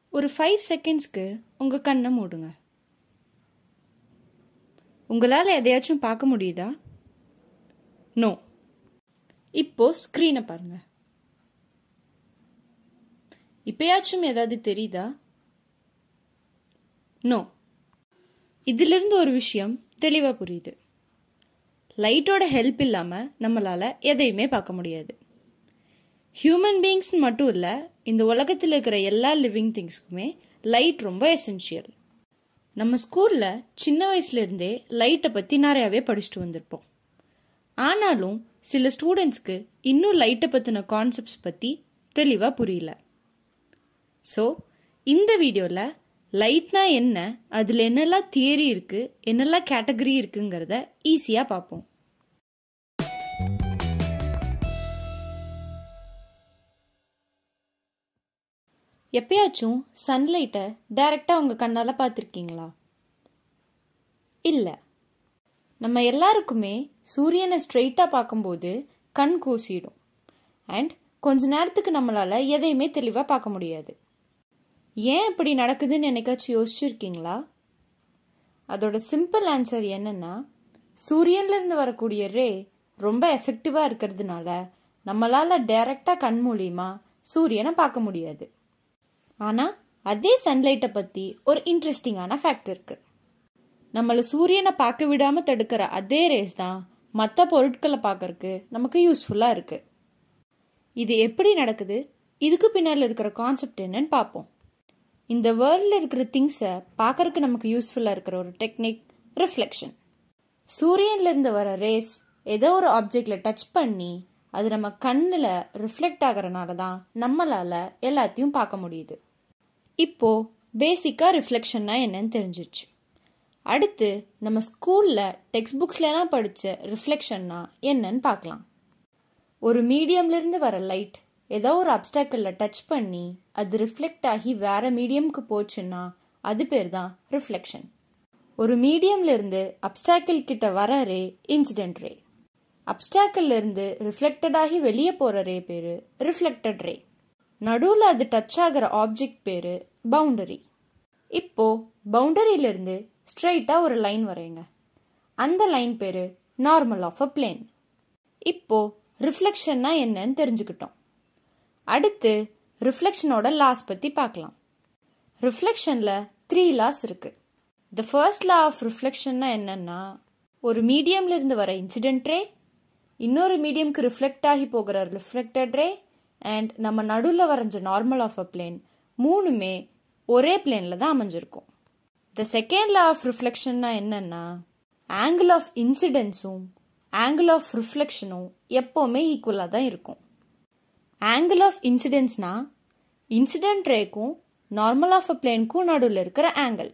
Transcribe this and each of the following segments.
ஒரு ஃபைவ் செகண்ட்ஸ்க்கு உங்கள் கண்ணை மூடுங்க உங்களால் எதையாச்சும் பார்க்க முடியுதா நோ இப்போ ஸ்க்ரீனை பாருங்க இப்பயாச்சும் ஏதாவது தெரியுதா நோ இதிலிருந்து ஒரு விஷயம் தெளிவாக புரியுது லைட்டோட ஹெல்ப் இல்லாமல் நம்மளால் எதையுமே பார்க்க முடியாது ஹியூமன் பீயிங்ஸ் மட்டும் இல்லை இந்த உலகத்தில் இருக்கிற எல்லா லிவிங் திங்ஸ்க்குமே லைட் ரொம்ப எசென்ஷியல் நம்ம ஸ்கூலில் சின்ன வயசுலேருந்தே லைட்டை பற்றி நிறையாவே படிச்சுட்டு வந்திருப்போம் ஆனாலும் சில ஸ்டூடெண்ட்ஸ்க்கு இன்னும் லைட்டை பற்றின கான்செப்ட்ஸ் பற்றி தெளிவாக புரியல ஸோ இந்த வீடியோவில் லைட்னா என்ன அதில் என்னெல்லாம் தியரி இருக்குது என்னெல்லாம் கேட்டகரி இருக்குங்கிறத ஈஸியாக பார்ப்போம் எப்பயாச்சும் சன்லைட்டை டைரெக்டாக உங்கள் கண்ணால் பார்த்துருக்கீங்களா இல்லை நம்ம எல்லாருக்குமே சூரியனை ஸ்ட்ரெயிட்டாக பார்க்கும்போது கண் கூசிடும் அண்ட் கொஞ்ச நேரத்துக்கு நம்மளால் எதையுமே தெளிவாக பார்க்க முடியாது ஏன் இப்படி நடக்குதுன்னு என்னைக்காச்சும் யோசிச்சிருக்கீங்களா அதோட சிம்பிள் ஆன்சர் என்னன்னா சூரியன்லேருந்து வரக்கூடிய ரே ரொம்ப எஃபெக்டிவாக இருக்கிறதுனால நம்மளால் டைரெக்டாக கண் மூலியமா சூரியனை பார்க்க முடியாது ஆனால் அதே சன்லைட்டை பற்றி ஒரு இன்ட்ரெஸ்டிங்கான ஃபேக்ட் இருக்குது நம்மளை சூரியனை பார்க்க விடாமல் தடுக்கிற அதே ரேஸ் தான் மற்ற பொருட்களை பார்க்கறக்கு நமக்கு யூஸ்ஃபுல்லாக இருக்குது இது எப்படி நடக்குது இதுக்கு பின்னால் இருக்கிற கான்செப்ட் என்னன்னு பார்ப்போம் இந்த வேர்ல்டில் இருக்கிற திங்ஸை பார்க்கறக்கு நமக்கு யூஸ்ஃபுல்லாக இருக்கிற ஒரு டெக்னிக் ரிஃப்ளெக்ஷன் சூரியன்லேருந்து வர ரேஸ் ஏதோ ஒரு ஆப்ஜெக்டில் டச் பண்ணி அது நம்ம கண்ணில் ரிஃப்ளெக்ட் ஆகிறனால தான் நம்மளால் எல்லாத்தையும் பார்க்க முடியுது இப்போ பேசிக்காக ரிஃப்ளெக்ஷன்னா என்னன்னு தெரிஞ்சிருச்சு அடுத்து நம்ம ஸ்கூலில் டெக்ஸ்ட் புக்ஸ்லாம் படித்த ரிஃப்ளெக்ஷன்னா என்னன்னு பார்க்கலாம் ஒரு மீடியம்லேருந்து வர லைட் ஏதோ ஒரு அப்டாக்கிளில் டச் பண்ணி அது ரிஃப்ளெக்ட் ஆகி வேற மீடியம்க்கு போச்சுன்னா அது பேர் தான் ரிஃப்ளெக்ஷன் ஒரு மீடியம்ல இருந்து அப்டாக்கிள் கிட்ட வர ரே இன்சிடென்ட் ரே அப்டாக்கிள் இருந்து ரிஃப்ளெக்டட் ஆகி வெளியே போற ரே பேரு ரிஃப்ளெக்டட் ரே நடுவில் அது டச் ஆகிற ஆப்ஜெக்ட் பேரு பவுண்டரி இப்போ பவுண்டரியிலிருந்து ஸ்ட்ரைட்டாக ஒரு லைன் வரையுங்க அந்த லைன் பேரு நார்மல் ஆஃப் அ பிளேன் இப்போ ரிஃப்ளெக்ஷன்னா என்னன்னு தெரிஞ்சுக்கிட்டோம் அடுத்து ரிஃப்ளெக்ஷனோட லாஸ் பற்றி பார்க்கலாம் ரிஃப்ளெக்ஷனில் த்ரீ லாஸ் இருக்கு த ஃபர்ஸ்ட் லா ஆஃப் ரிஃப்ளெக்ஷன்னா என்னன்னா ஒரு மீடியம்ல இருந்து வர இன்சிடென்ட் ரே இன்னொரு மீடியம்க்கு ரிஃப்ளெக்ட் ஆகி போகிற ரிஃப்ளெக்டட் ரே அண்ட் நம்ம நடுவில் வரைஞ்ச நார்மல் ஆஃப் அ பிளேன் மூணுமே ஒரே பிளேனில் தான் அமைஞ்சிருக்கும் த செகண்ட் லா ஆஃப் ரிஃப்ளெக்ஷன்னா என்னன்னா ஆங்கிள் ஆஃப் இன்சிடென்ஸும் ஆங்கிள் ஆஃப் ரிஃப்ளெக்ஷனும் எப்போவுமே ஈக்குவலாக தான் இருக்கும் ஆங்கிள் ஆஃப் இன்சிடென்ஸ்னா இன்சிடென்ட் ரேக்கும் நார்மல் ஆஃப் அ பிளேனுக்கும் நடுவில் இருக்கிற ஆங்கிள்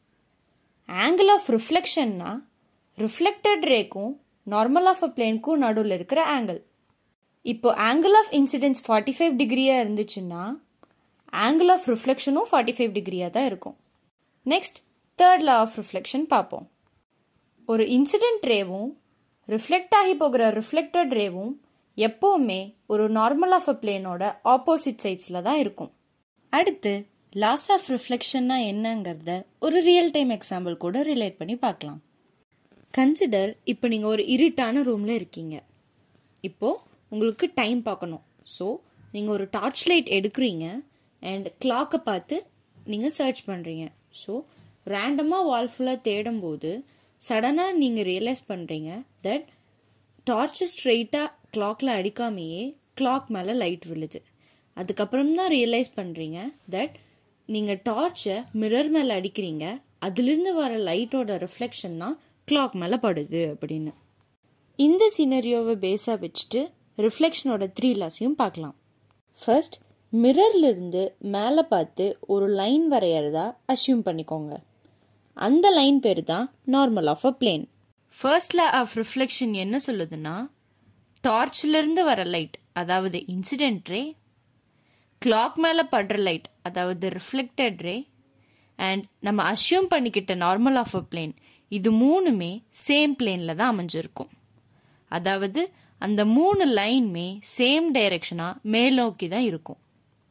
ஆங்கிள் ஆஃப் ரிஃப்ளெக்ஷன்னா ரிஃப்ளெக்டட் ரேக்கும் நார்மல் ஆஃப் அ பிளேனுக்கும் நடுவில் இருக்கிற ஆங்கிள் இப்போ angle of incidence forty five டிகிரியாக இருந்துச்சுன்னா ஆங்கிள் ஆஃப் ரிஃப்ளெக்ஷனும் ஃபார்ட்டி ஃபைவ் டிகிரியாக தான் இருக்கும் next third law of reflection பார்ப்போம் ஒரு இன்சிடென்ட் ரேவும் ரிஃப்ளெக்ட் ஆகி போகிற ரிஃப்ளெக்டட் ரேவும் எப்போவுமே ஒரு நார்மல் ஆஃப் அ பிளேனோட ஆப்போசிட் சைட்ஸில் தான் இருக்கும் அடுத்து லாஸ் ஆஃப் ரிஃப்ளெக்ஷன்னா என்னங்கிறத ஒரு ரியல் டைம் எக்ஸாம்பிள் கூட ரிலேட் பண்ணி பார்க்கலாம் கன்சிடர் இப்போ நீங்கள் ஒரு இருட்டான ரூமில் இருக்கீங்க இப்போது உங்களுக்கு டைம் பார்க்கணும் ஸோ நீங்கள் ஒரு டார்ச் லைட் எடுக்கிறீங்க அண்ட் கிளாக்கை பார்த்து நீங்கள் சர்ச் பண்ணுறீங்க ஸோ ரேண்டமாக வால் ஃபுல்லாக தேடும்போது சடனாக நீங்கள் ரியலைஸ் பண்ணுறீங்க தட் டார்ச்சு ஸ்ட்ரெயிட்டாக கிளாக்ல அடிக்காமையே கிளாக் மேலே லைட் விழுது அதுக்கப்புறம் தான் ரியலைஸ் பண்ணுறீங்க தட் நீங்கள் டார்ச்சை மிரர் மேலே அடிக்கிறீங்க அதுலேருந்து வர லைட்டோட ரிஃப்ளெக்ஷன் தான் கிளாக் மேலே படுது அப்படின்னு இந்த சினரியோவை பேஸாக வச்சுட்டு ரிஃப்ளெக்ஷனோட த்ரீ லாஸையும் பார்க்கலாம் ஃபர்ஸ்ட் மிரர்லேருந்து மேலே பார்த்து ஒரு லைன் வரைகிறதா அசியூம் பண்ணிக்கோங்க அந்த லைன் பேர் தான் normal of a plane first law of reflection என்ன சொல்லுதுன்னா டார்ச்லேருந்து வர லைட் அதாவது இன்சிடென்ட் ரே கிளாக் மேலே படுற லைட் அதாவது ரிஃப்ளெக்டட் ரே அண்ட் நம்ம அசியூம் பண்ணிக்கிட்ட நார்மல் ஆஃப் அ பிளேன் இது மூணுமே சேம் பிளேனில் தான் அமைஞ்சிருக்கும் அதாவது அந்த மூணு லைனுமே சேம் டைரக்ஷனாக மேல் நோக்கி தான் இருக்கும்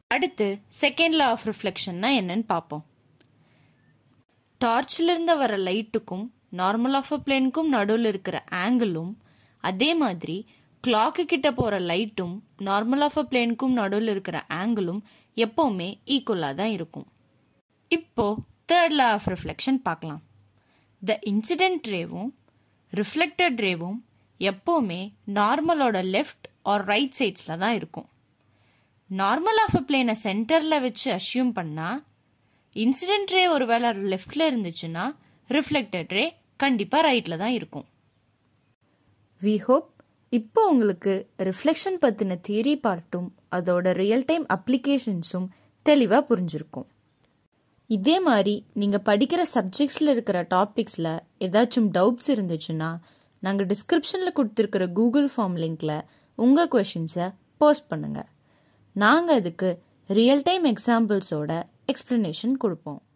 அடுத்து செகண்ட் லா ஆஃப் ரிஃப்ளெக்ஷன்னா என்னன்னு பார்ப்போம் டார்ச்ல இருந்து வர லைட்டுக்கும் நார்மல் ஆஃப் அ பிளேனுக்கும் நடுவில் இருக்கிற ஆங்கிளும் அதே மாதிரி கிளாக்கு கிட்ட போற லைட்டும் நார்மல் ஆஃப் அ பிளேனுக்கும் நடுவில் இருக்கிற ஆங்கிளும் எப்பவுமே ஈக்குவலாக தான் இருக்கும் இப்போ தேர்ட் லா ஆஃப் ரிஃப்ளெக்ஷன் பார்க்கலாம் த இன்சிடென்ட் ரேவும் ரிஃப்ளெக்டட் ரேவும் எப்போவுமே நார்மலோட லெஃப்ட் ஆர் ரைட் சைட்ஸில் தான் இருக்கும் நார்மல் ஆஃப் அ பிளேனை சென்டரில் வச்சு அஷ்யூம் பண்ணால் இன்சிடென்ட் ரே ஒரு வேளை லெஃப்டில் இருந்துச்சுன்னா ரிஃப்ளெக்டட் ரே கண்டிப்பாக ரைட்டில் தான் இருக்கும் வி ஹோப் இப்போ உங்களுக்கு ரிஃப்ளெக்ஷன் பற்றின தியரி பார்ட்டும் அதோட ரியல் டைம் அப்ளிகேஷன்ஸும் தெளிவாக புரிஞ்சிருக்கும் இதே மாதிரி நீங்கள் படிக்கிற சப்ஜெக்ட்ஸில் இருக்கிற டாபிக்ஸில் ஏதாச்சும் டவுட்ஸ் இருந்துச்சுன்னா நாங்கள் டிஸ்கிரிப்ஷனில் கொடுத்துருக்கிற கூகுள் ஃபார்ம் லிங்க்ல உங்கள் கொஷின்ஸை போஸ்ட் பண்ணுங்கள் நாங்கள் அதுக்கு ரியல் டைம் எக்ஸாம்பிள்ஸோட எக்ஸ்ப்ளனேஷன் கொடுப்போம்